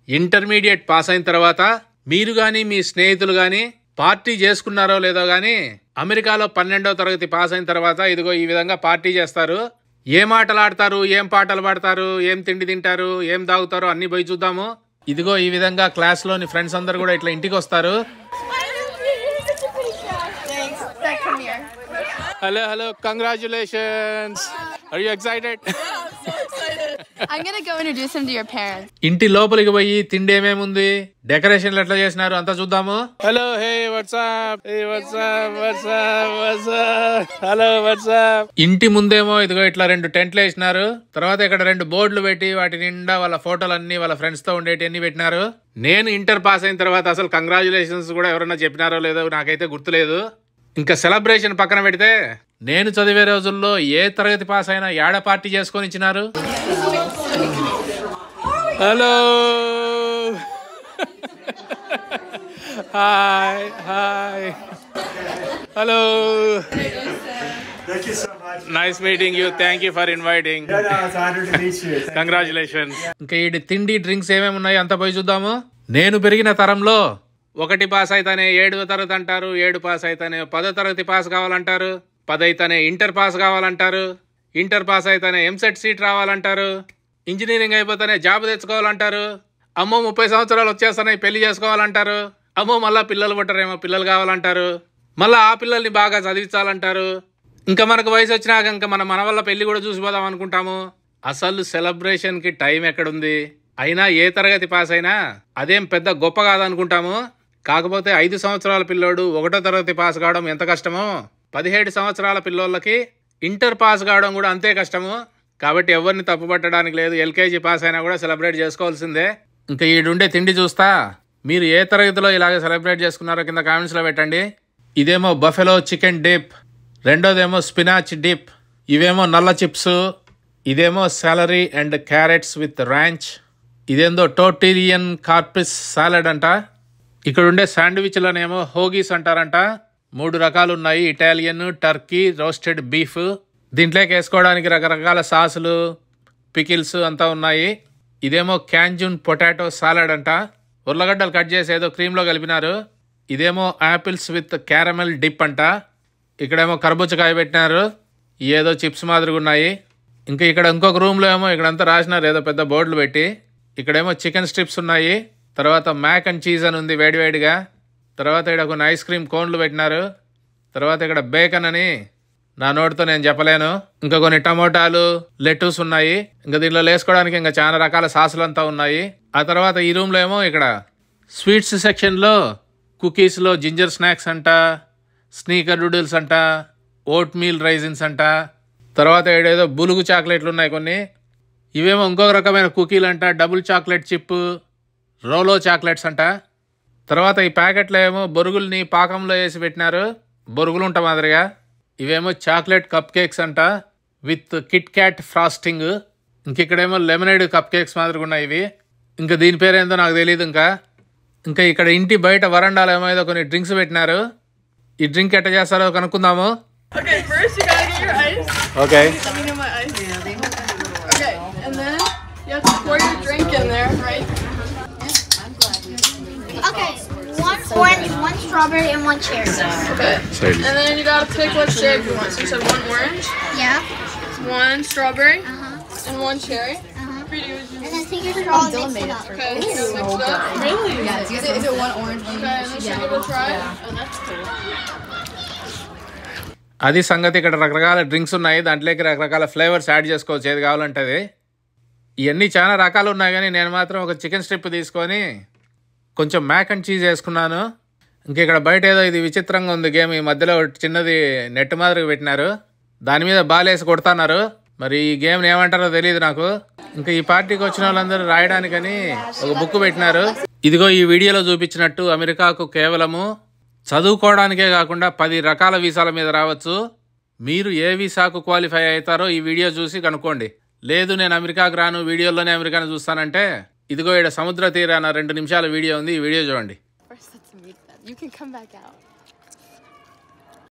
Intermediate pass అయిన తర్వాత మీరు గాని మీ స్నేహితులు గాని పార్టీ చేసుకున్నారో లేదో గాని అమెరికాలో పన్నెండో తరగతి పాస్ అయిన తర్వాత ఇదిగో ఈ విధంగా పార్టీ చేస్తారు ఏం ఆటలు ఆడతారు ఏం పాటలు పాడతారు ఏం తిండి తింటారు ఏం తాగుతారో అన్ని పోయి చూద్దాము ఇదిగో ఈ విధంగా క్లాస్ లోని ఫ్రెండ్స్ అందరు కూడా ఇట్లా ఇంటికి వస్తారు Thanks. Zach, come here. Hello hello congratulations are you excited I'm gonna go introduce him to your parents. ఇంటి లోపలికి పోయి తిండి ఏమేముంది డెకరేషన్లు ఎట్లా చేసినారు అంతా చూద్దాము hello hey what's up hey what's up what's up what's up hello what's up ఇంటి ముందేమో ఇదిగో ఇట్లా రెండు టెంట్లు వేసినారు తర్వాత ఇక్కడ రెండు బోర్డులు పెట్టి వాటి నిండా వాళ్ళ ఫోటోలు అన్ని వాళ్ళ ఫ్రెండ్స్ తో ఉండేటి అన్ని పెట్టినారు నేను ఇంటర్ పాస్ అయిన తర్వాత అసలు కంగ్రాచులేషన్స్ కూడా ఎవరన్నా చెప్పినారో లేదో నాకైతే గుర్తులేదు ఇంకా సెలబ్రేషన్ పక్కన పెడితే నేను చదివే రోజుల్లో ఏ తరగతి పాస్ అయినా ఏడ పార్టీ చేసుకొని ఇచ్చినారు hello hi hi hello Thank you so much. Nice meeting you thank you for inviting No, no, it's an honor to meet you. Thank congratulations ఇంకా ఈ తిండి డ్రింక్స్ ఏమేమి ఉన్నాయి అంత పోయి చూద్దాము నేను పెరిగిన తరంలో ఒకటి పాస్ అయితేనే ఏడవ తరగతి అంటారు ఏడు పాస్ అయితేనే పదో తరగతి పాస్ కావాలంటారు పది అయితేనే ఇంటర్ పాస్ కావాలంటారు ఇంటర్ పాస్ అయితేనే ఎంసెట్ సీట్ రావాలంటారు ఇంజనీరింగ్ అయిపోతేనే జాబ్ తెచ్చుకోవాలంటారు అమ్మో ముప్పై సంవత్సరాలు వచ్చేస్తున్నాయి పెళ్లి చేసుకోవాలంటారు అమ్మో మళ్ళా పిల్లలు పుట్టరేమో పిల్లలు కావాలంటారు మళ్ళా ఆ పిల్లల్ని బాగా చదివించాలంటారు ఇంకా మనకు వయసు వచ్చినాక ఇంకా మన మన వల్ల పెళ్లి కూడా చూసిపోదాం అనుకుంటాము అసలు సెలబ్రేషన్ కి టైం ఎక్కడుంది అయినా ఏ తరగతి పాస్ అయినా అదేం పెద్ద గొప్ప కాదనుకుంటాము కాకపోతే ఐదు సంవత్సరాల పిల్లోడు ఒకటో తరగతి పాస్ కావడం ఎంత కష్టమో పదిహేడు సంవత్సరాల పిల్లోళ్ళకి ఇంటర్ పాస్ కావడం కూడా అంతే కష్టము కాబట్టి ఎవరిని తప్పు పట్టడానికి లేదు ఎల్కేజీ పాస్ అయినా కూడా సెలబ్రేట్ చేసుకోవాల్సిందే ఇంకా ఈడుండే తిండి చూస్తా మీరు ఏ తరగతిలో ఇలాగ సెలబ్రేట్ చేసుకున్నారో కింద కామెంట్స్లో పెట్టండి ఇదేమో బఫెలో చికెన్ డిప్ రెండోదేమో స్పినాచ్ డిప్ ఇవేమో నల్ల చిప్స్ ఇదేమో celery and carrots with ranch ఇదేందో టోటీరియన్ కార్పిస్ సాలడ్ అంట ఇక్కడ ఉండే శాండ్విచ్లనేమో హోగీస్ అంటారంట మూడు రకాలు ఉన్నాయి ఇటాలియన్ టర్కీ రోస్టెడ్ బీఫ్ దీంట్లోకి వేసుకోవడానికి రకరకాల సాసులు పికిల్స్ అంతా ఉన్నాయి ఇదేమో క్యాంజూన్ పొటాటో సాలడ్ అంట ఉర్లగడ్డలు కట్ చేసి ఏదో క్రీమ్లో కలిపినారు ఇదేమో యాపిల్స్ విత్ క్యారమెల్ డిప్ అంట ఇక్కడేమో కర్బూజకాయ పెట్టినారు ఏదో చిప్స్ మాదిరిగా ఉన్నాయి ఇంకా ఇక్కడ ఇంకొక రూమ్లో ఏమో ఇక్కడంతా రాసినారు ఏదో పెద్ద బోర్డులు పెట్టి ఇక్కడేమో చికెన్ స్ట్రిప్స్ ఉన్నాయి తర్వాత మ్యాక్ అండ్ చీజ్ అని ఉంది వేడివేడిగా తర్వాత ఇక్కడ కొన్ని ఐస్ క్రీమ్ కోన్లు పెట్టినారు తర్వాత ఇక్కడ బేకన్ అని నా నోటితో నేను చెప్పలేను ఇంకా కొన్ని టమోటాలు లెటూస్ ఉన్నాయి ఇంకా దీంట్లో వేసుకోవడానికి ఇంకా చాలా రకాల సాసులు అంతా ఉన్నాయి ఆ తర్వాత ఈ రూమ్లో ఏమో ఇక్కడ స్వీట్స్ సెక్షన్లో కుకీస్లో జింజర్ స్నాక్స్ అంట స్నీకర్ నూడిల్స్ అంట ఓట్ మీల్ రైజిన్స్ అంట తర్వాత ఏడేదో బులుగు చాక్లెట్లు ఉన్నాయి కొన్ని ఇవేమో ఇంకొక రకమైన కుకీలు అంట double chocolate chip Rolo chocolates అంట తర్వాత ఈ ప్యాకెట్లో ఏమో బొరుగుల్ని పాకంలో వేసి పెట్టినారు బొరుగులు ఉంటా మాదిరిగా ఇవేమో చాక్లెట్ కప్ కేక్స్ అంట విత్ కిట్ క్యాట్ ఫ్రాస్టింగ్ ఇంక ఇక్కడేమో లెమనేడ్ కప్ కేక్స్ మాదిరిగా ఉన్నాయి ఇవి ఇంకా దీని పేరు ఏందో నాకు తెలియదు ఇంకా ఇంకా ఇక్కడ ఇంటి బయట వరండాలో ఏమో ఏదో కొన్ని డ్రింక్స్ పెట్టినారు ఈ డ్రింక్ ఎట్ట చేస్తారో కనుక్కుందాము Okay, first you gotta get your ice. Okay Let me get my ice. Okay, and then you have to pour your drink in there, right? Okay, one orange, one strawberry, and one cherry. Okay. And then you gotta pick what shape you want. So you said one orange, Yeah. one strawberry, Uh huh. and one cherry. Uh huh. Pretty good. And then take your straw and mix it up. Okay, you gotta mix it up. Really? Yeah, is it, is it one orange, one Okay, and then should give it a try. And that's cool. అది సంగతి ఇక్కడ రకరకాల drinks ఉన్నాయి దాంట్లోకి రకరకాల flavours add చేసుకోవచ్చు ఏది కావాలంటే అది ఇవన్నీ చాలా రకాలు ఉన్నాయి కానీ నేను మాత్రం ఒక చికెన్ స్ట్రిప్ తీసుకొని కొంచెం మ్యాక్ అండ్ చీజ్ వేసుకున్నాను ఇంక ఇక్కడ బయట ఏదో ఇది విచిత్రంగా ఉంది గేమ్ ఈ మధ్యలో ఒకటి చిన్నది నెట్ మాదిరిగా పెట్టినారు దాని మీద బాలేసి కొడుతున్నారు మరి ఈ గేమ్ ఏమంటారో తెలియదు నాకు ఇంకా ఈ పార్టీకి వచ్చిన వాళ్ళందరూ రాయడానికని ఒక బుక్ పెట్టినారు ఇదిగో ఈ వీడియోలో చూపించినట్టు అమెరికాకు కేవలము చదువుకోవడానికే కాకుండా పది రకాల వీసాల మీద రావచ్చు మీరు ఏ వీసాకు క్వాలిఫై అవుతారో ఈ వీడియో చూసి కనుక్కోండి లేదు నేను అమెరికాకు రాను వీడియోలోనే అమెరికాను చూస్తానంటే ఇదిగో ఇక్కడ సముద్ర తీరాన రెండు నిమిషాల వీడియో ఉంది ఈ వీడియో చూడండి First, let's meet them. You can come back out.